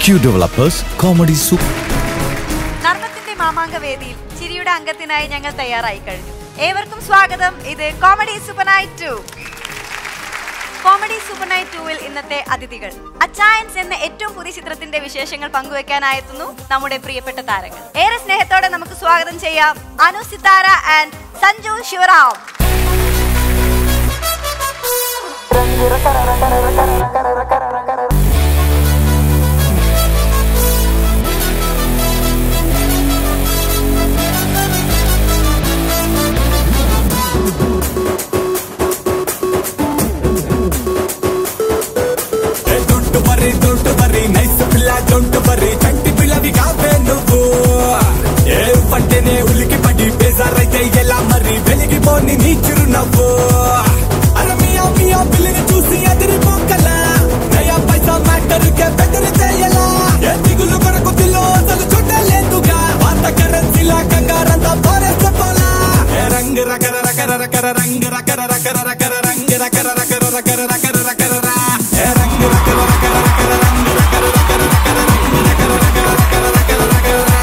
Q developers comedy super നർമ്മത്തിന്റെ മാമാങ്ക വേദിയിൽ ചിരിയുടെ അംഗത്തിനായി ഞങ്ങൾ തയ്യാറായി കഴിഞ്ഞു ഏവർക്കും സ്വാഗതം ഇത് comedy super night two comedy super night ടൂവിൽ ഇന്നത്തെ അതിഥികൾ അച്ചായൻസ് എന്ന ഏറ്റവും പുതിയ ചിത്രത്തിന്റെ വിശേഷങ്ങൾ പങ്കുവെക്കാനായെത്തുന്നു നമ്മുടെ പ്രിയപ്പെട്ട താരങ്ങൾ ഏറെ സ്നേഹത്തോടെ നമുക്ക് സ്വാഗതം ചെയ്യാം Anu Sithara and Sanju Sivaram don't worry don't worry nice పిల్ల డోంట్ వరీ చంటి పిల్లవి కావే నువ్వు ఏ పట్టెనే ఉలికి పడి బేజారైతే ఎలా మరి వెలిగిపోని నీ చిరునవ్వు అరే మియా మియా పిల్లని చూసి ఎదిరిపోకల నయా పైసా మ్యాటర్ కే బెదిరి చేయలా ఏ దిగులు కొరకు దిల్లో అసలు చుట్టలేదుగా పాత కరెన్సీలా కంగారంతా పారేసుకోలా ఏ రంగు రకర రకర రకర రంగు రకర రకర రకర రంగు రకర రకర రకర రకర రకర రా ఏ రంగు రకర రకర రకర రంగు రకర రకర రకర రంగు రకర రకర రకర రకర రకర రా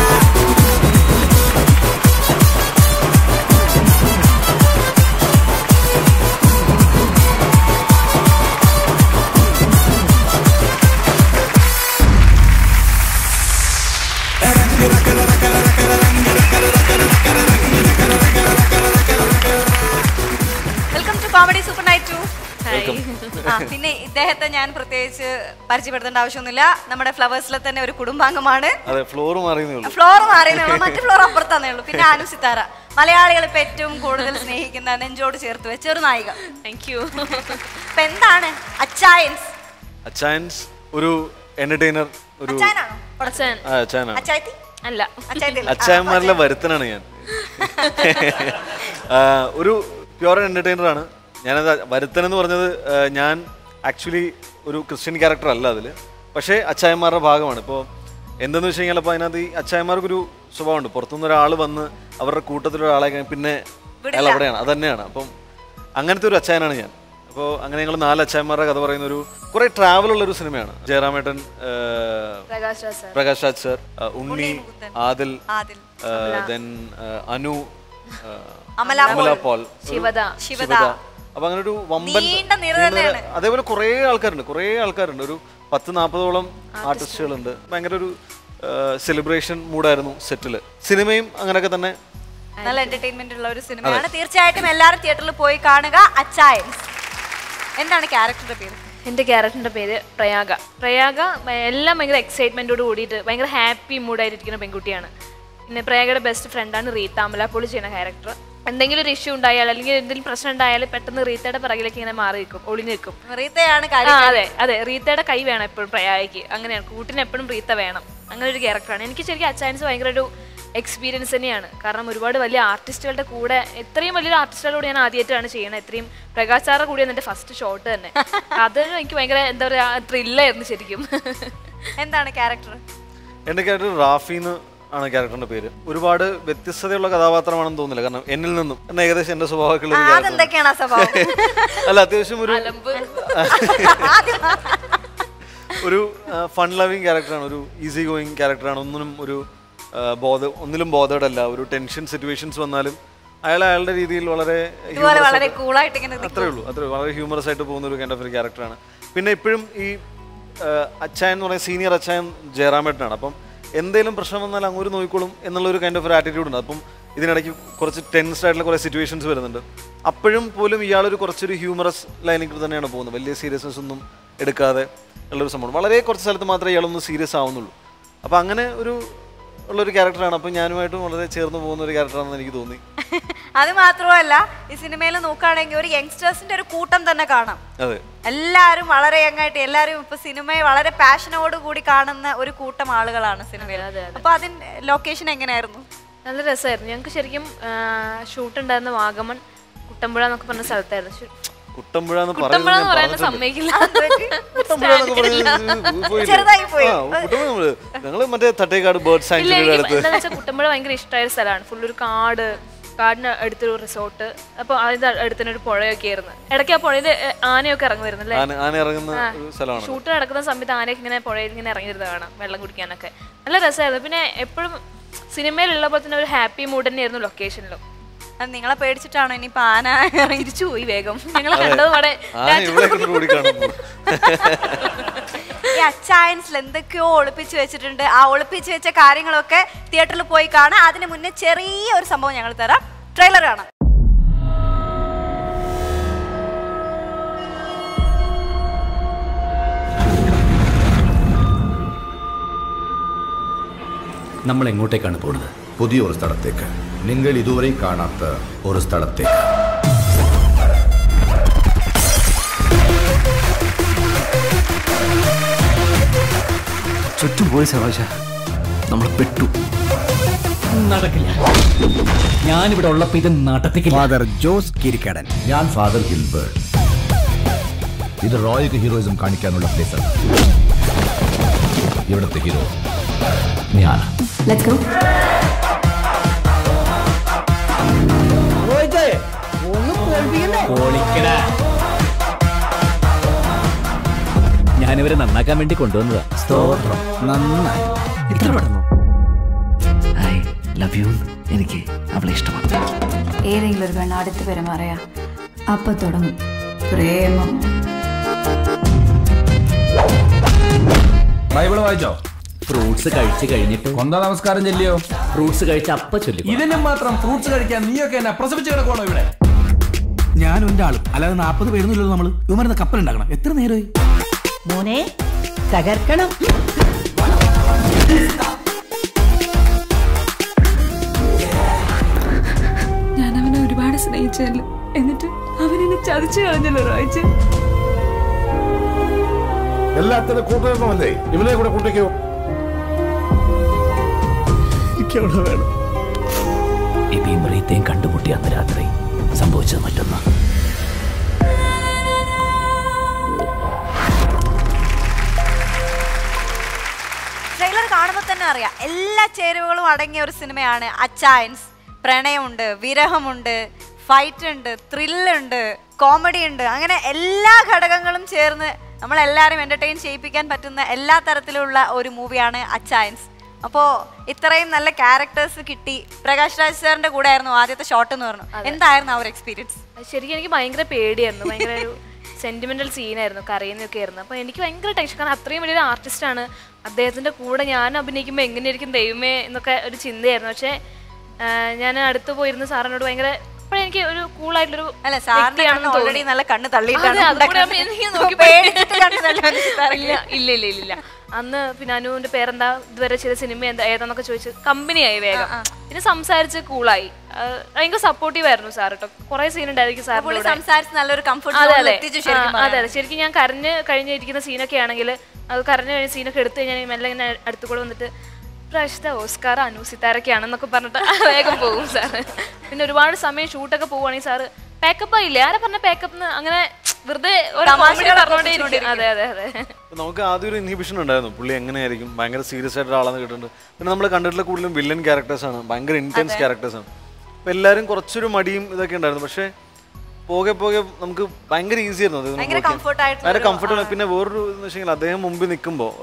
welcome to comedy super night two ആ പിന്നെ ഇദ്ദേഹത്തെ ഞാൻ പ്രത്യേകിച്ച് പരിചയപ്പെടുത്തേണ്ട ആവശ്യമൊന്നുമില്ല നമ്മുടെ ഫ്ലവേഴ്സിലെ തന്നെ ഒരു കുടുംബാംഗമാണ് അതെ ഫ്ലോർ മാറിയെന്നേ ഉള്ളൂ ഫ്ലോർ മാറിയേ ഉള്ളൂ മറ്റു ഫ്ലോർ അപ്പുറത്താന്നേ ഉള്ളൂ പിന്നെ അനു സിത്താര മലയാളികൾ ഇപ്പൊ ഏറ്റവും കൂടുതൽ സ്നേഹിക്കുന്ന നെഞ്ചോട് ചേർത്ത് വെച്ച ഒരു നായിക താങ്ക് യു ഇപ്പൊ എന്താണ് അച്ചായൻസ് അച്ചായൻസ് ഒരു എന്റർടൈനർ ഒരു അച്ചായനാണോ അച്ഛൻ ആ, അച്ചായനാണ് അച്ചായത്തി അല്ല അച്ചായത്തി അച്ചായന്മാരിലെ വരുത്തനാണ് ഞാൻ ആ, ഒരു പ്യുവർ എന്റർടൈനർ ആണ് ഞാനത് വരുത്തൻ എന്ന് പറഞ്ഞത് ആ, ഞാൻ ആക്ച്വലി ഒരു ക്രിസ്ത്യൻ ക്യാരക്ടർ അല്ല അതിൽ പക്ഷേ അച്ചായന്മാരുടെ ഭാഗമാണ് ഇപ്പോൾ എന്തെന്ന് വെച്ച് കഴിഞ്ഞാൽ അപ്പോൾ അതിനകത്ത് ഈ അച്ചായന്മാർക്കൊരു സ്വഭാവമുണ്ട് പുറത്തുനിന്ന് ഒരാൾ വന്ന് അവരുടെ കൂട്ടത്തിലൊരാളെ കഴിഞ്ഞാൽ പിന്നെ അയാൾ അവിടെയാണ് അത് തന്നെയാണ് അപ്പം അങ്ങനത്തെ ഒരു അച്ചായനാണ് ഞാൻ അപ്പോൾ അങ്ങനെ ഞങ്ങൾ നാല് അച്ചായന്മാരുടെ കഥ പറയുന്ന ഒരു കുറേ ട്രാവൽ ഉള്ള ഒരു സിനിമയാണ് ജയറാമേട്ടൻ ആ, പ്രകാശ് രാജ് സർ പ്രകാശ് രാജ് സർ ആ, ഉണ്ണി ആദിൽ ആദിൽ ദെൻ അനു ആ, അമല അമല പോൾ ശിവദ ശിവദ അപ്പൊ അങ്ങനെ ഒരു വമ്പൻ നീണ്ട നിര നീണ്ട നിര- തന്നെയാണ്. അതേപോലെ കുറേ ആൾക്കാരുണ്ട് കുറേ ആൾക്കാരുണ്ട് ഒരു പത്ത് നാൽപ്പതോളം ആർട്ടിസ്റ്റുകളുണ്ട് ഭയങ്കര ഒരു സെലിബ്രേഷൻ മൂഡായിരുന്നു സെറ്റില് സിനിമയും അങ്ങനെയൊക്കെ തന്നെ നല്ല എന്റർടൈൻമെന്റ് ഉള്ള ഒരു സിനിമയാണ് തീർച്ചയായിട്ടും എല്ലാവരും തിയേറ്ററിൽ പോയി കാണുക അച്ചായൻസ് എന്താണ് ക്യാരക്ടറുടെ പേര് എൻ്റെ ക്യാരക്ടറിൻ്റെ പേര് പ്രയാഗ പ്രയാഗ ഭ- എല്ലാം ഭയങ്കര എക്സൈറ്റ്മെൻറ്റോട് കൂടിയിട്ട് ഭയങ്കര ഹാപ്പി മൂഡായിട്ടിരിക്കുന്ന പെൺകുട്ടിയാണ് പിന്നെ പ്രയാഗയുടെ ബെസ്റ്റ് ഫ്രണ്ടാണ് റീത്ത അമലാപ്പോളി ചെയ്യുന്ന ക്യാരക്ടർ എന്തെങ്കിലും ഒരു ഇഷ്യൂ ഉണ്ടായാൽ അല്ലെങ്കിൽ എന്തെങ്കിലും പ്രശ്നം ഉണ്ടായാൽ പെട്ടെന്ന് റീത്തയുടെ പിറകിലേക്ക് ഇങ്ങനെ മാറി നിൽക്കും ഒളിഞ്ഞു നിൽക്കും റീത്തയാണ് ആ കാര്യം അതെ അതെ റീത്തയുടെ കൈ വേണം എപ്പോഴും പ്രയാഗയ്ക്ക് അങ്ങനെയാണ് കൂട്ടിന് എപ്പോഴും റീത്ത വേണം അങ്ങനെ ഒരു ക്യാരക്ടറാണ് എനിക്ക് ശരിക്കും അച്ചായൻസ് ഭയങ്കര ഒരു എക്സ്പീരിയൻസ് തന്നെയാണ് കാരണം ഒരുപാട് വലിയ ആർട്ടിസ്റ്റുകളുടെ കൂടെ ഇത്രയും വലിയൊരു ആർട്ടിസ്റ്റുകളുടെ കൂടെ ഞാൻ ആദ്യമായിട്ടാണ് ചെയ്യണത് ഇത്രയും പ്രകാശ് സാറിന്റെ കൂടെയാണ് എൻ്റെ ഫസ്റ്റ് ഷോട്ട് തന്നെ അത് എനിക്ക് ഭയങ്കര എന്താ പറയുക ത്രില്ലായിരുന്നു ശരിക്കും എന്താണ് ക്യാരക്ടർ എൻ്റെ ക്യാരക്ടർ റാഫിന്ന് ആണ് ക്യാരക്ടറിന്റെ പേര് ഒരുപാട് വ്യത്യസ്തതയുള്ള കഥാപാത്രമാണെന്ന് തോന്നുന്നില്ല കാരണം എന്നിൽ നിന്നും എന്നെ ഏകദേശം എൻ്റെ സ്വഭാവമൊക്കെയുള്ള ഒരു ക്യാരക്ടർ അതെന്തൊക്കെയാണ് ആ സ്വഭാവം അല്ല അത്യാവശ്യം ഒരു ആദ്യം ഒരു ഫൺ ലവിങ് ക്യാരക്ടറാണ് ഒരു ഈസി ഗോയിങ് ക്യാരക്ടറാണ് ഒന്നിനും ഒരു ആ, ബോധ ഒന്നിലും ബോധേഡ് അല്ല ഒരു ടെൻഷൻ സിറ്റുവേഷൻസ് വന്നാലും അയാൾ അയാളുടെ രീതിയിൽ വളരെ ഇതുപോലെ humorous വളരെ ആയിട്ട്- കൂളായിട്ട് ഇങ്ങനെ നിൽക്കും. അത്രേ ഉള്ളൂ അത്രേ ഉള്ളൂ. വളരെ ഹ്യൂമറസ് ആയിട്ട് പോകുന്ന ഒരു കൈൻഡ് ഓഫ് ഒരു ക്യാരക്ടറാണ് പിന്നെ ഇപ്പോഴും ഈ ആ, അച്ചായൻ എന്ന് പറയുന്ന സീനിയർ അച്ചായൻ ജയറാമേട്ടനാണ് അപ്പം എന്തെങ്കിലും പ്രശ്നം വന്നാൽ അങ്ങോട്ട് നോക്കിക്കോളും എന്നുള്ള ഒരു കൈൻഡ് ഓഫ് ഒരു ആറ്റിറ്റ്യൂഡ് ഉണ്ട് അപ്പം ഇതിനിടയ്ക്ക് കുറച്ച് ടെൻസ്ഡ് ആയിട്ടുള്ള കുറേ സിറ്റുവേഷൻസ് വരുന്നുണ്ട് അപ്പോഴും പോലും ഇയാളൊരു കുറച്ചൊരു ഹ്യൂമറസ് ലൈനിൽ തന്നെയാണ് പോകുന്നത് വലിയ സീരിയസ്നെസ് ഒന്നും എടുക്കാതെ ഉള്ളൊരു സംഭവം വളരെ കുറച്ച് സ്ഥലത്ത് മാത്രമേ ഇയാളൊന്ന് സീരിയസ് ആവുന്നുള്ളൂ അപ്പോൾ അങ്ങനെ ഒരു ഉള്ളൊരു ക്യാരക്ടറാണ് അപ്പോൾ ഞാനുമായിട്ടും വളരെ ചേർന്ന് പോകുന്ന ഒരു ക്യാരക്ടറാണെന്ന് എനിക്ക് തോന്നി അത് മാത്രമല്ല ഈ സിനിമയിൽ നോക്കുകയാണെങ്കിൽ ഒരു യങ്സ്റ്റേഴ്സിന്റെ ഒരു കൂട്ടം തന്നെ കാണാം അതെ എല്ലാരും വളരെ യങ്ങായിട്ട് എല്ലാരും ഇപ്പൊ സിനിമയെ വളരെ പാഷനോട് കൂടി കാണുന്ന ഒരു കൂട്ടം ആളുകളാണ് സിനിമയിൽ അപ്പൊ അതിന്റെ ലൊക്കേഷൻ എങ്ങനെയായിരുന്നു നല്ല രസമായിരുന്നു ഞങ്ങൾക്ക് ശരിക്കും ഷൂട്ട് ഉണ്ടായിരുന്ന വാഗമൺ കുട്ടമ്പുഴ എന്നൊക്കെ പറഞ്ഞ സ്ഥലത്തായിരുന്നു ശു- കുട്ടമ്പുഴ എന്ന് കുട്ടമ്പുഴ എന്ന് പറയാൻ പറയുന്നത് സമ്മതിക്കില്ല കുട്ടമ്പുഴ എന്നൊക്കെ പറഞ്ഞ് പോയില്ലേ? ചെറുതായി പോയി. ആ, കുട്ടമ്പുഴ നമ്മള് ഞങ്ങള് മറ്റേ തട്ടേക്കാട് ബേർഡ് ഇല്ല സാങ്ച്വറിയുടെ എനിക്ക് അടുത്ത് എന്താണെന്ന് വെച്ചാൽ കുട്ടമ്പുഴ ഭയങ്കര ഇഷ്ടമായ ഒരു സ്ഥലമാണ് ഫുൾ ഒരു കാട് കാടിന് അടുത്തൊരു റിസോർട്ട് അപ്പോൾ അതിൻ്റെ അടുത്തന്നെ ഒരു പുഴയൊക്കെ ആയിരുന്നു ഇടയ്ക്ക് ആ പുഴയിൽ ആനയൊക്കെ ഇറങ്ങി വരുന്നല്ലേ ആന ആന ഇറങ്ങുന്ന ഒരു സ്ഥലമാണ് ഷൂട്ട് നടക്കുന്ന സമയത്ത് ആനയൊക്കെ ഇങ്ങനെ പുഴയിൽ ഇങ്ങനെ ഇറങ്ങി വരുന്നത് കാണാം വെള്ളം കുടിക്കാനൊക്കെ നല്ല രസമായിരുന്നു പിന്നെ എപ്പോഴും സിനിമയിലുള്ള പോലെ തന്നെ ഒരു ഹാപ്പി മൂഡ് തന്നെയായിരുന്നു ലൊക്കേഷനിലും അത് നിങ്ങളെ പേടിച്ചിട്ടാണോ ഇനിയിപ്പോ ആന ഇറങ്ങി തിരിച്ചു പോയി വേഗം ഞങ്ങൾ കണ്ടത് അവിടെ ആന ഇവിടെ കൂടി കാണുമ്പോൾ ഈ അച്ചായൻസിൽ എന്തൊക്കെയോ ഒളിപ്പിച്ച് വെച്ചിട്ടുണ്ട് ആ ഒളിപ്പിച്ച് വെച്ച കാര്യങ്ങളൊക്കെ തിയേറ്ററിൽ പോയി കാണാം അതിന് മുന്നേ ചെറിയ ഒരു സംഭവം ഞങ്ങൾ തരാം ട്രെയിലർ കാണാം നമ്മൾ എങ്ങോട്ടേക്കാണ് പോകുന്നത് പുതിയ ഒരു സ്ഥലത്തേക്ക് നിങ്ങൾ ഇതുവരെ കാണാത്ത ഒരു സ്ഥലത്തേക്ക് ചുറ്റും പോയി സവാശ നമ്മൾ പെട്ടു നടക്കില്ല ഞാനിവിടെ ഉള്ളപ്പോ ഇത് നടത്തിക്കില്ല ഫാദർ ജോസ് കിരിക്കടൻ ഞാൻ ഫാദർ ഗിൽബർട്ട് ഇത് റോയിക്ക് ഹീറോയിസം കാണിക്കാനുള്ള പ്ലേസ് ആണ് ഇവിടുത്തെ ഹീറോ ഞാൻ പൊളിക്കടാ. ഞാനിവരെ നന്നാക്കാൻ വേണ്ടി കൊണ്ടുവന്നതാ സ്തോത്രം നന്നായി ഇത്ര പെട്ടെന്നോ ഐ ലവ് യു എനിക്ക് അവളെ ഇഷ്ടമാണ് ഏതെങ്കിലും ഒരു പെണ്ണ് അടുത്ത് പെരുമാറിയ അപ്പൊ തുടങ്ങും പ്രേമം ബൈബിള് വായിച്ചോ ഫ്രൂട്ട്സ് കഴിച്ച് കഴിഞ്ഞിട്ട് കൊന്ത നമസ്കാരം ചെല്ലിയോ ഫ്രൂട്ട്സ് കഴിച്ച് അപ്പ ചൊല്ലി ഇതിനും മാത്രം ഫ്രൂട്ട്സ് കഴിക്കാൻ നീയൊക്കെ എന്നെ പ്രസവിച്ച് കിടക്കണോ ഇവിടെ ഞാനും എന്റെ ആളും അല്ലാതെ നാപ്പത് പേരൊന്നുമില്ലല്ലോ നമ്മള് ഇവന്മാരുന്ന കപ്പൽ ഉണ്ടാക്കണം എത്ര നേരമായി മോനെ തകർക്കണം ഞാൻ അവനെ ഒരുപാട് സ്നേഹിച്ചല്ലോ എന്നിട്ട് അവനെന്നെ ചതിച്ചു കളഞ്ഞല്ലോ റോയിച്ച എല്ലാത്തിനും കൂട്ടുകാരനല്ലേ ഇവനെ കൂടെ കൂട്ടിക്കോ ഇതേം റീത്തേയും കണ്ടുമുട്ടി അന്ന് രാത്രി സംഭവിച്ചത് മറ്റൊന്ന് ട്രെയിലർ കാണുമ്പോൾ തന്നെ അറിയാം എല്ലാ ചേരുവകളും അടങ്ങിയ ഒരു സിനിമയാണ് അച്ചായൻസ് പ്രണയമുണ്ട് വിരഹമുണ്ട് ഫൈറ്റ് ഉണ്ട് ത്രില്ലുണ്ട് കോമഡി ഉണ്ട് അങ്ങനെ എല്ലാ ഘടകങ്ങളും ചേർന്ന് നമ്മളെല്ലാവരും എൻ്റർടൈൻ ചെയ്യിപ്പിക്കാൻ പറ്റുന്ന എല്ലാ തരത്തിലുള്ള ഒരു മൂവിയാണ് അച്ചായൻസ് അപ്പോൾ ഇത്രയും നല്ല ക്യാരക്ടേഴ്സ് കിട്ടി പ്രകാശ് രാജ് സാറിന്റെ കൂടെ ആയിരുന്നു ആദ്യത്തെ ഷോട്ട് എന്ന് പറഞ്ഞു എന്തായിരുന്നു ആ ഒരു എക്സ്പീരിയൻസ് അത് ശരിക്കും എനിക്ക് ഭയങ്കര പേടിയായിരുന്നു ഭയങ്കര ഒരു സെന്റിമെന്റൽ സീനായിരുന്നു കരയുന്നൊക്കെ ആയിരുന്നു അപ്പോൾ എനിക്ക് ഭയങ്കര ടെൻഷൻ കാരണം അത്രയും വലിയൊരു ആർട്ടിസ്റ്റാണ് അദ്ദേഹത്തിന്റെ കൂടെ ഞാൻ അഭിനയിക്കുമ്പോൾ എങ്ങനെയായിരിക്കും ദൈവമേ എന്നൊക്കെ ഒരു ചിന്തയായിരുന്നു പക്ഷേ ഞാൻ അടുത്ത് പോയിരുന്ന സാറിനോട് ഭയങ്കര അപ്പോഴെനിക്ക് എനിക്ക് ഒരു കൂളായിട്ടുള്ളൊരു അല്ല സാറിന്റെ വ്യക്തിയാണെന്ന് ഓൾറെഡി തോന്നി. നല്ല കണ്ണ് തള്ളിയിട്ടാണ് അതെ, അതുകൂടെ ഉണ്ടാക്കുന്നത്. ആവുമ്പോ എനിക്ക് നോക്കി പേടിച്ചിട്ട് കണ്ണ് തള്ളുവാൻ സാറില്ല. ഇല്ല ഇല്ല ഇല്ല ഇല്ല അന്ന് പിന്നെ അനുവിന്റെ പേരെന്താ ഇതുവരെ ചെയ്ത സിനിമ എന്താ ഏതാന്നൊക്കെ ചോദിച്ച് കമ്പനിയായി വേഗം പിന്നെ സംസാരിച്ച് കൂളായി ഭയങ്കര സപ്പോർട്ടീവ് ആയിരുന്നു സാർ കേട്ടോ കുറെ സീൻ ഉണ്ടായിരിക്കും പുള്ളി സാറിന്റെ സംസാരിച്ച് നല്ലൊരു കംഫർട്ട് അതെ അതെ എത്തിച്ചു ആ, ശരിക്കും അതെ അതെ ശരിക്കും ഞാൻ കരഞ്ഞ് കഴിഞ്ഞിരിക്കുന്ന സീനൊക്കെ ആണെങ്കിൽ അത് കരഞ്ഞ് കഴിഞ്ഞ സീനൊക്കെ എടുത്തു കഴിഞ്ഞാൽ മെല്ലെ ഇങ്ങനെ അടുത്ത് കൂടെ വന്നിട്ട് പ്രാവശ്യത്തെ ഓസ്കാർ അനു സിത്താരൊക്കെയാണെന്നൊക്കെ പറഞ്ഞിട്ട് വേഗം പോകും സാറ് പിന്നെ ഒരുപാട് സമയം ഷൂട്ടൊക്കെ പോവുകയാണെങ്കിൽ സാറ് പാക്കപ്പ് ആയില്ലേ ആരാ പറഞ്ഞ പാക്കപ്പ് അങ്ങനെ വെറുതെ ഒരു തമാശകളൊക്കെ comedy പറഞ്ഞോണ്ടേ ഇരിക്കും. ഒപ്പിച്ചുകൊണ്ടിരിക്കും. അതെ അതെ അതെ നമുക്ക് ആദ്യം ഒരു ഇൻഹിബിഷൻ ഉണ്ടായിരുന്നു പുള്ളി എങ്ങനെയായിരിക്കും ഭയങ്കര സീരിയസ് ആയിട്ട് ആളെന്ന് കേട്ടിട്ടുണ്ട് പിന്നെ നമ്മൾ കണ്ടിട്ടുള്ള കൂടുതലും വില്ലൻ ക്യാരക്ടേഴ്സ് ആണ് ഭയങ്കര ഇന്റൻസ് ക്യാരക്ടേഴ്സ് ആണ് അപ്പൊ എല്ലാവരും കുറച്ചൊരു മടിയും ഇതൊക്കെ ഉണ്ടായിരുന്നു പക്ഷേ പോകെ പോകെ നമുക്ക് ഭയങ്കര ഈസി ആയിരുന്നു അത് നമുക്ക് ഭയങ്കര work ചെയ്യാൻ. comfort ആയിട്ടുള്ള ഭയങ്കര ഒരു- കംഫർട്ടബിൾ പിന്നെ വേറൊരു എന്ന് വെച്ചെങ്കിൽ അദ്ദേഹം മുമ്പിൽ നിൽക്കുമ്പോൾ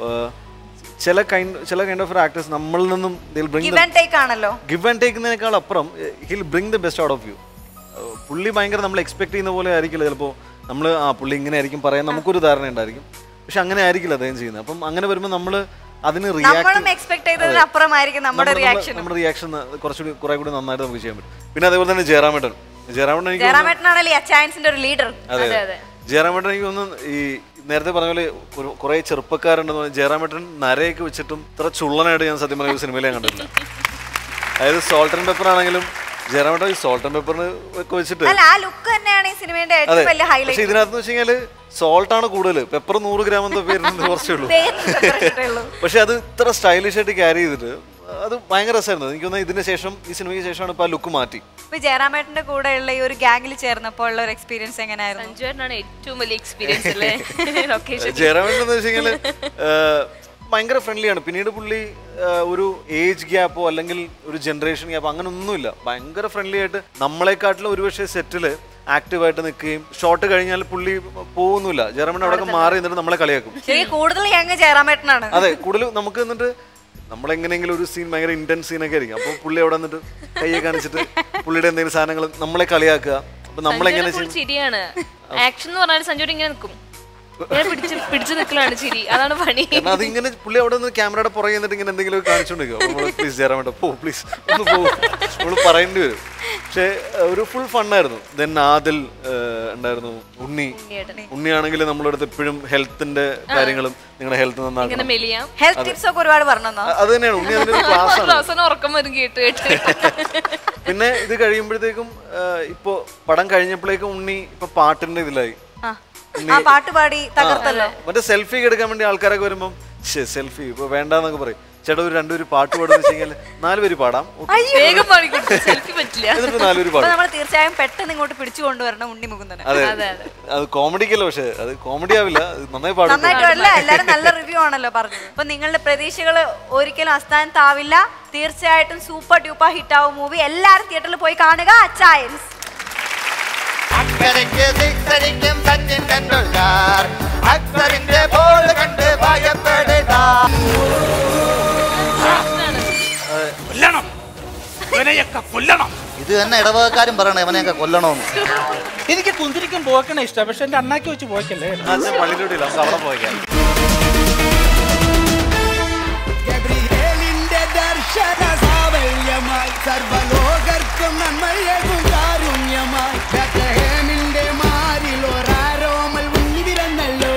ചില കൈൻഡ് ചില കൈൻഡ് ഓഫ് ആക്ടേഴ്സ് നമ്മളിൽ നിന്നും ഗിവ് ആൻഡ് ടേക്ക് ആണല്ലോ ഗിവ് ആൻഡ് ടേക്കുന്നതിനേക്കാൾ അപ്പുറം he'll bring the best out of you പുള്ളി ഭയങ്കര നമ്മൾ എക്സ്പെക്ട് ചെയ്യുന്ന പോലെ ആയിരിക്കില്ല ചിലപ്പോൾ നമ്മൾ ആ പുള്ളി ഇങ്ങനെ ആയിരിക്കും പറയാൻ നമുക്കൊരു ധാരണ ഉണ്ടായിരിക്കും പക്ഷെ അങ്ങനെ ആയിരിക്കില്ല അദ്ദേഹം ചെയ്യുന്നത് അപ്പം അങ്ങനെ വരുമ്പോൾ നമ്മൾ അതിന് നമ്മളും expect ചെയ്തതിന് അപ്പുറമായിരിക്കും നമ്മുടെ reaction. നമ്മുടെ റിയാക്ഷൻ കുറച്ചുകൂടി കുറെ കൂടി നന്നായിട്ട് നമുക്ക് ചെയ്യാൻ പറ്റും പിന്നെ അതേപോലെ തന്നെ ജയറാമേട്ടൻ ജയറാമേട്ടൻ എനിക്ക് തോന്നുന്നു- ജയറാമേട്ടനാണല്ലോ ഈ അച്ചായൻസിന്റെ ഒരു ലീഡർ അതെ അതെ ജയറാമേട്ടൻ എനിക്ക് തോന്നുന്നു ഈ നേരത്തെ പറഞ്ഞ പോലെ ഒരു- കുറെ ചെറുപ്പക്കാരുണ്ടെന്ന് പറഞ്ഞാൽ ജയറാമേട്ടൻ നരയൊക്കെ വെച്ചിട്ടും ഇത്ര ചുള്ളനായിട്ട് ഞാൻ സത്യം പറഞ്ഞ സിനിമയിൽ ഞാൻ കണ്ടിട്ടില്ല അതായത് സോൾട്ട് ആൻഡ് പെപ്പർ ആണെങ്കിലും ജയറാമേട്ടൻ ഈ സോൾട്ട് ആൻഡ് പെപ്പറിന് ഒക്കെ വെച്ചിട്ട് അല്ല ആ ലുക്ക് തന്നെയാണ് ഈ സിനിമയുടെ അതെ ഏറ്റവും വലിയ പക്ഷെ ഹൈലൈറ്റ് ഇതിനകത്ത് വെച്ച് കഴിഞ്ഞാല് സോൾട്ട് ആണ് കൂടുതൽ പെപ്പർ നൂറ് ഗ്രാം എന്ന പേരിന് കുറച്ചേ ഉള്ളൂ പക്ഷെ അത് ഇത്ര സ്റ്റൈലിഷ് ആയിട്ട് ക്യാരി ചെയ്തിട്ട് അത് ഭയങ്കര രസമായിരുന്നു എനിക്ക് തോന്നുന്നു ഇതിന് ശേഷം ഈ സിനിമയ്ക്ക് ശേഷമാണ് ഇപ്പൊ ആ ലുക്ക് മാറ്റി ഇപ്പൊ ജയറാമേട്ടന്റെ കൂടെ ഉള്ള ഈ ഒരു ഗാംഗിൽ ചേർന്നപ്പോൾ ഉള്ള ഒരു എക്സ്പീരിയൻസ് എങ്ങനെയായിരുന്നു സഞ്ജുവേട്ടനാണ് ഏറ്റവും വലിയ എക്സ്പീരിയൻസ് അല്ലേ ലൊക്കേഷൻ ജയറാമേട്ടൻ എന്ന് വെച്ച് കഴിഞ്ഞാല് ഭയങ്കര ഫ്രണ്ട്ലിയാണ് പിന്നീട് പുള്ളി ആ, ഒരു ഏജ് ഗ്യാപ്പോ അല്ലെങ്കിൽ ഒരു ജനറേഷൻ ഗ്യാപ്പോ അങ്ങനെ ഒന്നുമില്ല ഭയങ്കര ഫ്രണ്ട്ലി ആയിട്ട് നമ്മളെക്കാട്ടിലും ഒരുപക്ഷെ സെറ്റില് ആക്റ്റീവായിട്ട് നിൽക്കുകയും ഷോട്ട് കഴിഞ്ഞാൽ പുള്ളി പോകുന്നില്ല ജർമ്മൻ അവിടെ മാറി നിന്നിട്ട് നമ്മളെ കളിയാക്കും ശരിക്കും കൂടുതൽ യങ് ജയറാമേട്ടനാണ് അതെ കൂടുതൽ നമുക്ക് എന്നിട്ട് നമ്മളെങ്ങനെയെങ്കിലും ഒരു സീൻ ഭയങ്കര ഇന്റൻസ് സീനൊക്കെ ആയിരിക്കും അപ്പോൾ പുള്ളി അവിടെ നിന്നിട്ട് കയ്യെ കാണിച്ചിട്ട് പുള്ളിയുടെ എന്തെങ്കിലും സാധനങ്ങൾ നമ്മളെ കളിയാക്കുക അപ്പൊ നമ്മളെങ്ങനെ ഫുൾ ചെയ്യും ചിരിയാണ് ആക്ഷൻ എന്ന് പറഞ്ഞാൽ സഞ്ജുവിന് ഇങ്ങനെ നിൽക്കും ഇങ്ങനെ പിടിച്ച് പിടിച്ചു നിൽക്കലാണ് ചിരി അതാണ് പണി കാരണം അതിങ്ങനെ പുള്ളി അവിടെ നിന്ന് ക്യാമറയുടെ പുറകെ നിന്നിട്ട് ഇങ്ങനെ എന്തെങ്കിലും കാണിച്ചുകൊണ്ടിരിക്കും അപ്പോൾ പ്ലീസ് ചേരാൻ വേണ്ട പോ പ്ലീസ് ഒന്ന് പോ നമ്മൾ പറയേണ്ടി വരും പക്ഷേ ഏഹ്, ഒരു ഫുൾ ഫണ്ണായിരുന്നു ദെൻ ആദിൽ ഏഹ്, ഉണ്ടായിരുന്നു ഉണ്ണി ഉണ്ണിയാണെങ്കിൽ നമ്മളടുത്ത് എപ്പോഴും ഹെൽത്തിന്റെ കാര്യങ്ങളും നിങ്ങളുടെ ഹെൽത്ത് ഇങ്ങനെ നന്നാക്കണം മെലിയാം ഹെൽത്ത് ടിപ്സ് ഒക്കെ ഒരുപാട് പറഞ്ഞോ അ- അത് തന്നെയാണ് ഉണ്ണി അതിന്റെ ഒരു ക്ലാസ് ആണ് അവസാനം ഉറക്കം വരും കേട്ട് കേട്ട് പിന്നെ ഇത് കഴിയുമ്പോഴത്തേക്കും ഏഹ്, ഇപ്പൊ പടം കഴിഞ്ഞപ്പോഴേക്കും ഉണ്ണി ഇപ്പൊ പാട്ടിന്റെ ഇതിലായി ആ. ആ പാട്ട് പാടി തകർത്തല്ലോ മറ്റേ സെൽഫി എടുക്കാൻ വേണ്ടി ആൾക്കാരൊക്കെ വരുമ്പം സെൽഫി ഇപ്പൊ വേണ്ടാന്നൊക്കെ പറയും ചേട്ടാ ഒരു രണ്ടുപേര് പാട്ട് പാടുന്ന വെച്ച് കഴിഞ്ഞാൽ നാല് പേര് പാടാം വേഗം പാടിക്കൊടുക്കും സെൽഫി പറ്റില്ല എന്നിട്ട് നാലുപേര് അപ്പൊ പാടും നമ്മൾ തീർച്ചയായും പെട്ടെന്ന് ഇങ്ങോട്ട് പിടിച്ചു കൊണ്ടുവരണം ഉണ്ണി മുകുന്ദനെ അതെ അതെ, അതെ. അത് കോമഡിക്കല്ല പക്ഷെ അത് കോമഡി ആവില്ല അത് നന്നായി പാടും നന്നായിട്ടല്ല എല്ലാരും നല്ല റിവ്യൂ ആണല്ലോ പറഞ്ഞത് അപ്പൊ നിങ്ങളുടെ പ്രതീക്ഷകൾ ഒരിക്കലും അസ്ഥാനത്താവില്ല തീർച്ചയായിട്ടും സൂപ്പർ ഡ്യൂപ്പർ ഹിറ്റ് ആവും മൂവി എല്ലാരും തിയേറ്ററിൽ പോയി കാണുക അച്ചായൻസ് അക്കരയ്ക്ക് സിക്സടിക്കും സച്ചിൻ ടെണ്ടുൽക്കർ അക്സറിന്റെ ബോൾ കണ്ട് ഭയപ്പെടുക കൊല്ലണം ഇവനെയൊക്കെ കൊല്ലണം ഇത് തന്നെ ഇടവകക്കാരും പറയണേ ഇവനെയൊക്കെ കൊല്ലണമെന്ന് എനിക്ക് കുന്തിരിക്കും പോക്കണ ഇഷ്ടം പക്ഷെ എന്റെ അണ്ണാക്കി വെച്ച് പോക്കല്ലേ അച്ഛൻ പള്ളിയിലോട്ടില്ല നമുക്ക് അവിടെ പോയിക്കാം ഗബ്രിയേലിന്റെ ദർശന സാവല്യമായി സർവലോകർക്കും നന്മയേകും കാരുണ്യമായി ബത്ലഹേമിന്റെ മാറിൽ ഒരാരോമൽ ഉണ്ണി വിരന്നല്ലോ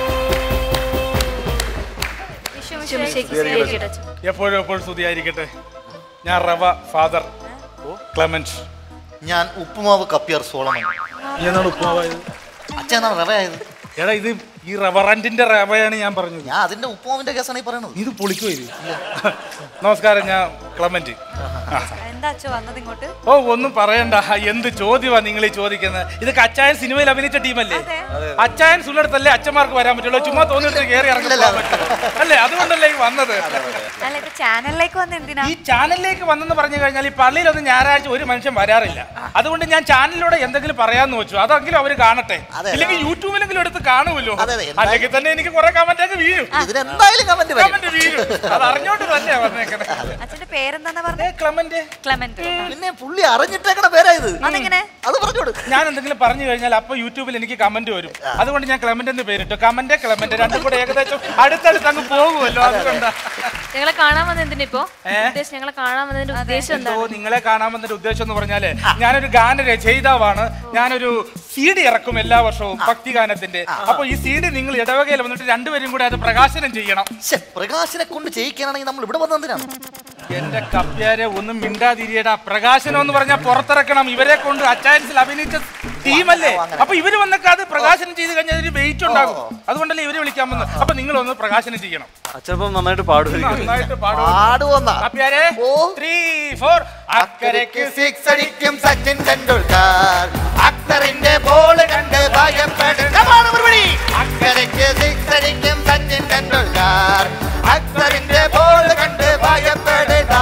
എപ്പോഴും എപ്പോഴും സ്തുതിയായിരിക്കട്ടെ ഞാൻ റവ ഫാദർ ക്ലമൻസ് ഞാൻ ഉപ്പുമാവ് കപ്പിയർ സോളമൻ നീ എന്നാണ് ഉപ്പുമാവായത് അച്ഛൻ എന്നാണ് റവയായത് എടാ ഇത് ഈ റവറന്റിന്റെ റവയാണ് ഞാൻ പറഞ്ഞത് ഞാൻ അതിന്റെ ഉപ്പുമാവിന്റെ കേസാണ് ഈ പറയണത് ഇത് പൊളിക്കോ ഇത് നമസ്കാരം ഞാൻ ക്ലമന്റ് എന്താ അച്ഛോ വന്നത് ഇങ്ങോട്ട് ഓ ഒന്നും പറയണ്ട എന്ത് ചോദ്യമാ നിങ്ങൾ ഈ ചോദിക്കുന്നത് ഇതൊക്കെ അച്ചായൻ സിനിമയിൽ അഭിനയിച്ച ടീമല്ലേ അച്ചായൻ സുള്ളിടത്തല്ലേ അച്ഛന്മാർക്ക് വരാൻ പറ്റുള്ളൂ ചുമ്മാ തോന്നിയിട്ട് കയറി ഇറങ്ങി പോകാൻ പറ്റുള്ളൂ. അല്ലേ അതുകൊണ്ടല്ലേ ഈ വന്നത് അല്ല ഇപ്പൊ ചാനലിലേക്ക് വന്ന് എന്തിനാ ഈ ചാനലിലേക്ക് വന്നെന്ന് പറഞ്ഞു കഴിഞ്ഞാൽ ഈ പള്ളിയിലൊന്നും ഞായറാഴ്ച ഒരു മനുഷ്യൻ വരാറില്ല അതുകൊണ്ട് ഞാൻ ചാനലിലൂടെ എന്തെങ്കിലും പറയാന്ന് വെച്ചു അതെങ്കിലും അവർ കാണട്ടെ ഇല്ലെങ്കിൽ യൂട്യൂബിലെങ്കിലും എടുത്ത് കാണുമല്ലോ അല്ലെങ്കിൽ തന്നെ എനിക്ക് കുറെ കമന്റ് ഒക്കെ വീഴും ഇതിനെന്തായാലും കമന്റ് കമന്റ് വീഴും അത് അറിഞ്ഞോണ്ട് തന്നെയാ വന്നേക്കണേ അച്ഛന്റെ പേരെന്താ പറഞ്ഞത് ക്ലമന്റ് ക്ലെമന്റ് പിന്നെ പുള്ളി അറിഞ്ഞിട്ടേക്കണ പേരാ ഇത് അതെങ്ങനെ അത് പറഞ്ഞോട് ഞാൻ എന്തെങ്കിലും പറഞ്ഞു കഴിഞ്ഞാൽ അപ്പൊ യൂട്യൂബിൽ എനിക്ക് കമന്റ് വരും അതുകൊണ്ട് ഞാൻ ക്ലമന്റ് എന്ന് പേരിട്ടു കമന്റ് ക്ലമന്റ് രണ്ടും കൂടെ ഏകദേശം അടുത്തടുത്ത് അങ്ങ് പോകുമല്ലോ അതുകൊണ്ടാ ഞങ്ങളെ കാണാൻ വന്നത് എന്തിനിപ്പോ ഉദ്ദേശം ഞങ്ങളെ കാണാൻ വന്നതിന്റെ ഉദ്ദേശം എന്തോ എന്താണ് നിങ്ങളെ കാണാമെന്നൊരു ഉദ്ദേശം എന്ന് പറഞ്ഞാല് ഞാനൊരു ഗാന രചയിതാവാണ് ഞാനൊരു സി ഡി ഇറക്കും എല്ലാ വർഷവും ഭക്തിഗാനത്തിന്റെ അപ്പൊ ഈ സി ഡി നിങ്ങൾ ഇടവകയിൽ വന്നിട്ട് രണ്ടുപേരും കൂടെ അത് പ്രകാശനം ചെയ്യണം പ്രകാശനെ കൊണ്ട് ചെയ്യിക്കാനാണെങ്കിൽ നമ്മൾ ഇവിടെ വന്നതിനാണ് എന്റെ കപ്പ്യാരെ ഒന്നും മിണ്ടാതിരിയടാ പ്രകാശനം എന്ന് പറഞ്ഞാൽ പുറത്തിറക്കണം ഇവരെ കൊണ്ട് അച്ചായൻസിൽ അഭിനയിച്ച ടീമല്ലേ അപ്പൊ ഇവര് വന്നൊക്കെ അത് പ്രകാശനം ചെയ്ത് കഴിഞ്ഞാൽ ഒരു വെയിറ്റ് ഉണ്ടാകും അതുകൊണ്ടല്ലേ ഇവരെ വിളിക്കാൻ വന്നത് അപ്പൊ നിങ്ങൾ ഒന്ന് പ്രകാശനം ചെയ്യണം അച്ഛപ്പം നന്നായിട്ട് പാടുമായിരിക്കും നന്നായിട്ട് പാടും പാടുവന്ന കപ്പ്യാരെ ത്രീ ഫോർ അക്കരയ്ക്ക് സിക്സ് അടിക്കും സച്ചിൻ ടെണ്ടുൽക്കർ അക്തറിന്റെ ബോൾ കണ്ട് ഭയപ്പെടുക അക്കരയ്ക്ക് സിക്സ് അടിക്കും സച്ചിൻ ടെണ്ടുൽക്കർ അക്തറിന്റെ ബോൾ കണ്ട് ഭയപ്പെടുക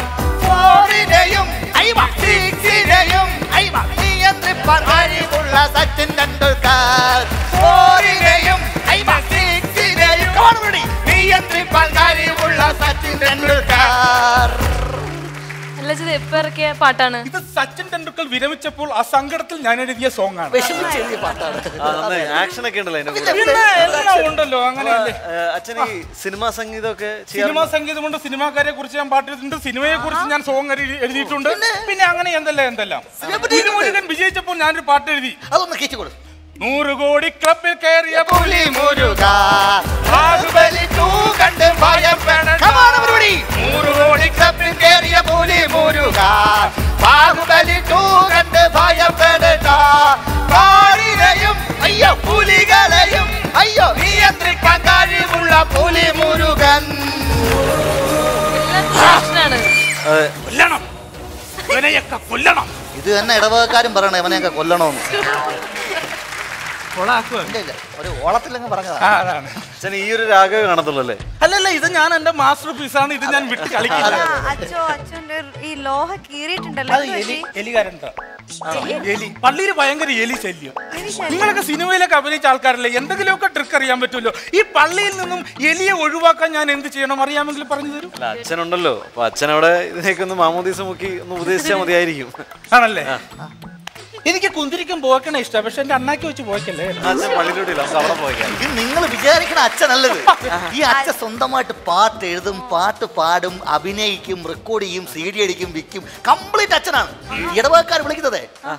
ഫോറിനെയും സിക്സിനെയും നിയന്ത്രിപ്പാൻ കഴിവുള്ള സച്ചിൻ ടെണ്ടുൽക്കർ ഫോറിനെയും സിക്സിനെയും നിയന്ത്രിപ്പാൻ കഴിവുള്ള സച്ചിൻ ടെണ്ടുൽക്കർ അല്ല ഇത് എപ്പോ ഇറക്കിയ പാട്ടാണ് ഇത് സച്ചിൻ ടെണ്ടുൽക്കർ വിരമിച്ചപ്പോൾ ആ സങ്കടത്തിൽ ഞാൻ എഴുതിയ സോങ് ആണ് ആ, നന്നായി ആക്ഷൻ ഒക്കെ ഉണ്ടല്ലോ അതിന്റെ കൂടെ പിന്നെ എല്ലാം ഉണ്ടല്ലോ അങ്ങനെയല്ലേ ഏഹ്, അച്ഛൻ ഈ സിനിമാ സംഗീതമൊക്കെ സിനിമാ സംഗീതമുണ്ട് സിനിമാക്കാരെ കുറിച്ച് ഞാൻ പാട്ടിട്ടുണ്ട് സിനിമയെ കുറിച്ച് ഞാൻ സോങ് എഴുതിയിട്ടുണ്ട് പിന്നെ അങ്ങനെ എന്തെല്ലാം എന്തെല്ലാം മുരുകൻ വിജയിച്ചപ്പോൾ ഞാനൊരു പാട്ട് എഴുതി അതൊന്ന് കേച്ചു കൊടു നൂറ് കോടി ക്ലബിൽ കയറിയ പുലി മുരുക ബാഹുബലി ടൂ കണ്ട് ഭയപ്പെടണ്ട നൂറ് കോടി ക്ലബിൽ കയറിയ പുലി മുരുക ബാഹുബലി ടൂ കണ്ട് ഭയപ്പെടണ്ട കാടിനെയും അയ്യോ പുലികളെയും അയ്യോ നിയന്ത്രിക്കാൻ കഴിവുള്ള പുലി മുരുകൻ പ്രശ്നമാണ് കൊല്ലണം ഇവനെയൊക്കെ കൊല്ലണം ഇത് തന്നെ ഇടവകക്കാരും പറയണേ ഇവനെയൊക്കെ കൊല്ലണമെന്ന് കൊളാക്കുക ഇല്ല ഇല്ല ഒരു ഓളത്തിലങ്ങ് ആ പറഞ്ഞതാ അതാണ് അച്ഛൻ ഈ ഒരു രാഗമേ കാണത്തുള്ളൂ അല്ലേ അല്ലല്ല ഇത് ഞാൻ എന്റെ മാസ്റ്റർ പീസാണ് ഇത് ഞാൻ വിട്ട് കളിക്കില്ല ആ, അച്ഛോ അച്ഛൻ്റെ ഈ ലോഹ കീറിയിട്ടുണ്ടല്ലോ അത് എന്ത് എലി പറ്റി? എലികാരൻ്റെ എലി പള്ളിയിൽ ഭയങ്കര എലി ശല്യം എലി ശല്യം. നിങ്ങളൊക്കെ സിനിമയിലൊക്കെ അഭിനയിച്ച ആൾക്കാരല്ലേ എന്തെങ്കിലുമൊക്കെ ട്രിക്ക് അറിയാൻ പറ്റുമല്ലോ ഈ പള്ളിയിൽ നിന്നും എലിയെ ഒഴിവാക്കാൻ ഞാൻ എന്ത് ചെയ്യണം അറിയാമെങ്കിൽ പറഞ്ഞു തരൂ അല്ല അച്ഛനുണ്ടല്ലോ അപ്പൊ അച്ഛൻ അവിടെ ഇതിനേക്ക് ഒന്ന് മാമോദീസ മുക്കി ഒന്ന് ഉപദേശിച്ചാൽ മതിയായിരിക്കും ആണല്ലേ എനിക്ക് കുന്തിരിക്കും പോക്കണ ഇഷ്ടം പക്ഷെ എന്റെ അണ്ണാക്കി വെച്ച് പോക്കല്ലേ അച്ഛൻ പള്ളിയിലൂടെ ഇല്ല നമുക്ക് അവിടെ പോയിക്കാം ഇത് നിങ്ങൾ വിചാരിക്കണ അച്ഛനല്ലത് ഈ അച്ഛൻ സ്വന്തമായിട്ട് പാട്ട് എഴുതും പാട്ട് പാടും അഭിനയിക്കും റെക്കോർഡ് ചെയ്യും സി ഡി അടിക്കും വിൽക്കും കംപ്ലീറ്റ് അച്ഛനാണ് ഇടവക്കാർ വിളിക്കുന്നത്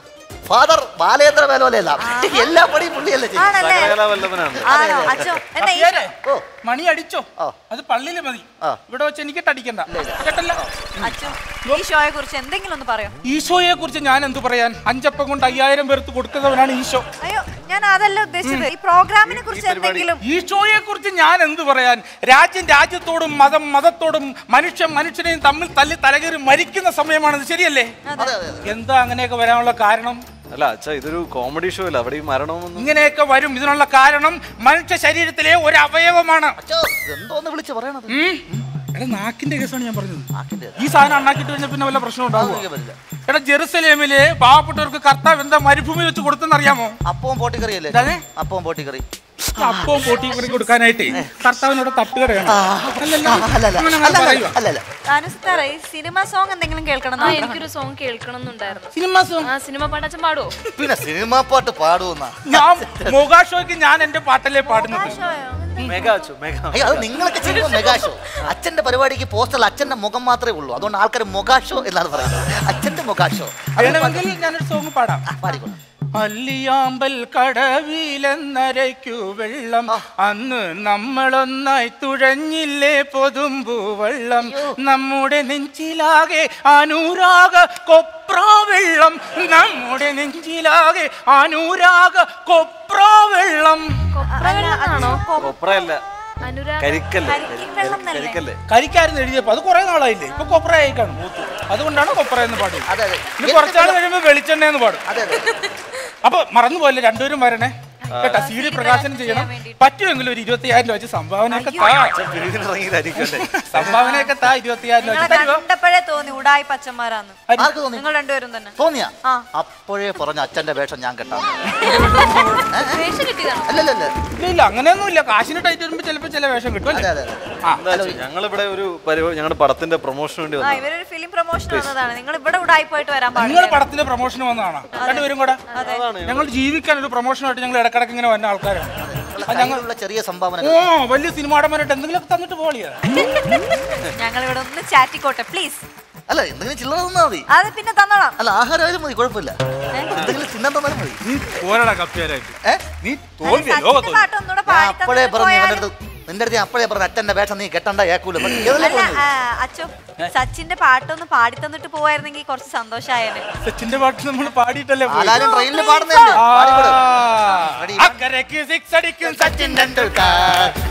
ഫാദർ ബാലേന്ദ്ര വേലോലല്ല എല്ലാ പണിയും പുള്ളിയല്ലേ ചെയ്യും. ആണല്ലേ സകലകലാവല്ലഭനാണ് ആണോ അച്ഛോ എന്നാ ഈ കപ്പ്യാരെ, ഓ മണി അടിച്ചോ അത് പള്ളിയിൽ മതി ആ. ഇവിടെ വെച്ച് എനിക്ക് അടിക്കണ്ട കേട്ടല്ലോ അച്ഛോ ഈ ഷോയെ കുറിച്ച് എന്തെങ്കിലും ഒന്ന് പറയോ ഈശോയെ കുറിച്ച് ഞാൻ എന്ത് പറയാൻ അഞ്ചപ്പം കൊണ്ട് അയ്യായിരം പേർക്ക് കൊടുക്കുന്നവനാണ് ഈശോ അയ്യോ ഞാൻ അതല്ല ഉദ്ദേശിച്ചത് ഈ പ്രോഗ്രാമിനെ കുറിച്ച് എന്തെങ്കിലും ഈശോയെ കുറിച്ച് ഞാൻ എന്ത് പറയാൻ രാജ്യം രാജ്യത്തോടും മതം മതത്തോടും മനുഷ്യൻ മനുഷ്യനെയും തമ്മിൽ തല്ലി തലകേറി മരിക്കുന്ന സമയമാണത് ശരിയല്ലേ അതെ അതെ അതെ എന്താ അങ്ങനെയൊക്കെ വരാനുള്ള കാരണം അല്ല അച്ഛ ഇതൊരു കോമഡി ഷോ അല്ല അവിടെ ഈ മരണമൊന്നും ഇങ്ങനെയൊക്കെ വരും ഇതിനുള്ള കാരണം മനുഷ്യ ശരീരത്തിലെ ഒരു അവയവമാണ് അച്ഛോ എന്തോന്ന് വിളിച്ച് പറയണത് ഉം. എടാ നാക്കിന്റെ കേസാണ് ഞാൻ പറഞ്ഞത് നാക്കിന്റെ ഈ സാധനം അണ്ണാക്കിട്ട് കഴിഞ്ഞാൽ പിന്നെ വല്ല പ്രശ്നം ഉണ്ടാവുമോ അതൊന്നും പറ്റില്ല. എടാ ജെറുസലേമിലെ പാവപ്പെട്ടവർക്ക് കർത്താവ് എന്താ മരുഭൂമി വെച്ച് കൊടുത്തെന്ന് അറിയാമോ അപ്പവും പോട്ടിക്കറി അല്ലേ അതെ. അപ്പവും പോട്ടിക്കറി അപ്പവും പൊട്ടി കറി കൊടുക്കാനായിട്ടേ കർത്താവിനോട് തട്ടുകടയാണ് അല്ലല്ലോ അല്ലല്ല അങ്ങനെ അങ്ങനെ പറയുവാ. അല്ലല്ല അനുസ്താറ ഈ സിനിമ സോങ് എന്തെങ്കിലും കേൾക്കണം ആ എന്ന് എനിക്കൊരു സോങ് കേൾക്കണം എന്നുണ്ടായിരുന്നു സിനിമ സോങ് ആ സിനിമ പാട്ടച്ഛൻ പാടുവോ പിന്നെ സിനിമാ പാട്ട് പാടുമെന്നാ ഞാൻ മോകാഷോയ്ക്ക് ഞാൻ എന്റെ പാട്ടല്ലേ പാടുന്നത് ആഗ്രഹമായോ? മെഗാ അച്ചു മെഗാ അയ്യോ അത് നിങ്ങളൊക്കെ ചെയ്യുമ്പോൾ മെഗാഷോ അച്ഛന്റെ പരിപാടിക്ക് പോസ്റ്ററിൽ അച്ഛന്റെ മുഖം മാത്രമേ ഉള്ളൂ അതുകൊണ്ട് ആൾക്കാർ മൊഗാഷോ എന്നാണ് പറയുന്നത് അച്ഛന്റെ മൊഗാഷോ വേണമെങ്കിൽ ഞാനൊരു സോങ് പാടാം പാടിക്കോളൂ അല്ലിയാമ്പൽ കടവിലെന്നരയ്ക്കു വെള്ളം അന്ന് നമ്മളൊന്നായി തുഴഞ്ഞില്ലേ പൊതുമ്പു വെള്ളം നമ്മുടെ നെഞ്ചിലാകെ അനുരാഗ കൊപ്ര വെള്ളം നമ്മുടെ നെഞ്ചിലാകെ അനുരാഗ കൊപ്ര വെള്ളം കൊപ്രവെള്ളമാണോ കൊപ്രയല്ല അനുരാഗ് കരിക്കല്ലേ കരിക്കിൻ വെള്ളം എന്നല്ലേ? കരിക്കല്ലേ കരിക്കാരെന്ന് എഴുതിയപ്പോ അത് കുറെ നാളായില്ലേ ഇപ്പൊ കൊപ്ര ആയി കാണും അതുകൊണ്ടാണ് കൊപ്ര എന്ന് പാടുന്നത് അതെ അതെ ഇനി കുറച്ചാൾ കഴിയുമ്പോ വെളിച്ചെണ്ണ എന്ന് പാടും അതെ അതെ അപ്പൊ മറന്നുപോലെ രണ്ടുപേരും വരണേ കേട്ടാ സി ഡി പ്രകാശനം ചെയ്യണം പറ്റുമെങ്കിലും ഒരു ഇരുപത്തിയായിരം രൂപ വെച്ച് സംഭാവനയൊക്കെ താ അച്ഛൻ പിരിവിനിറങ്ങിയതായിരിക്കും അല്ലേ സംഭാവനയൊക്കെ താ ഇരുപത്തിയായിരം രൂപ നിങ്ങളെ വെച്ച് തരുവോ കണ്ടപ്പോഴേ തോന്നി ഉടായി പച്ചന്മാരാന്ന് ആർക്ക് തോന്നി നിങ്ങൾ രണ്ടുപേരും തന്നെ തോന്നിയാ ആ. അപ്പോഴേ പറഞ്ഞ അച്ഛന്റെ വേഷം ഞാൻ കെട്ടാം വേഷം കിട്ടിയതാണോ അല്ലല്ലല്ല ഇല്ല ഇല്ല അങ്ങനെയൊന്നുമില്ല കാശിന് ടൈറ്റ് വരുമ്പോ ചിലപ്പോ ചില വേഷം കിട്ടും അതെ അല്ലേ? അതെ അതെ ആ എന്താ അച്ഛൻ, ഞങ്ങളിവിടെ ഒരു പരിപാടി ഞങ്ങളുടെ പടത്തിന്റെ പ്രൊമോഷന് വേണ്ടി ആ വന്നു ഇവരൊരു ഫിലിം പ്രൊമോഷൻ വന്നതാണ് നിങ്ങൾ ഇവിടെ ഉടായി പോയിട്ട് വരാൻ നിങ്ങൾ പാടില്ല പടത്തിന്റെ പ്രൊമോഷന് വന്നതാണോ രണ്ടുപേരും കൂടെ ഞങ്ങൾ ജീവിക്കാൻ ഒരു പ്രൊമോഷനായിട്ട് ഞങ്ങൾ ഇടക്കിടക്ക് ഇങ്ങനെ വന്ന ആൾക്കാരാണ് നിങ്ങളുടെ ആ, ഞങ്ങൾ കയ്യിലുള്ള ചെറിയ സംഭാവന ഓ വലിയ സിനിമാടന്മാരായിട്ട് എന്തെങ്കിലുമൊക്കെ തന്നിട്ട് പോളിയാ ഞങ്ങൾ ഇവിടെ ഒന്ന് ചാറ്റിക്കോട്ടെ പ്ലീസ് അല്ല എന്തെങ്കിലും ചില്ലറ തന്നാ മതി അത് പിന്നെ തന്നോളാം അല്ല ആഹാരമായാലും മതി കുഴപ്പമില്ല എന്തെങ്കിലും തിന്നാൻ തന്നാലും മതി നീ പോരടാ കപ്പിയാരായിട്ട് ഏ? നീ തോൽവിയ സച്ചിന്റെ ലോകത്തോൽവി പാട്ട് ഒന്നുകൂടെ ഞാൻ പാടി അപ്പോഴേ തന്നിട്ട് പറഞ്ഞു പോയാലും- ഇവന്റെ അടുത്ത് നിന്റെ അടുത്ത് ഞാൻ അപ്പോഴേ പറഞ്ഞു അച്ഛന്റെ വേഷം നീ കെട്ടണ്ട ഏക്കൂല ഏതല്ലേ അല്ല പറഞ്ഞത്? ആ, അച്ചോ സച്ചിന്റെ പാട്ടൊന്ന് പാടി തന്നിട്ട് പോവായിരുന്നെങ്കിൽ കുറച്ച് സന്തോഷായേനെ സച്ചിന്റെ പാട്ട് നമ്മൾ പാടിയിട്ടല്ലേ പോയത്? ആലാരും ട്രെയിനിൽ പാടുന്നതല്ലേ ആ. പാടിക്കൊടു. Ready? അക്കരയ്ക്ക് സിക്സ് അടിക്കും സച്ചിൻ ടെണ്ടുൽക്കർ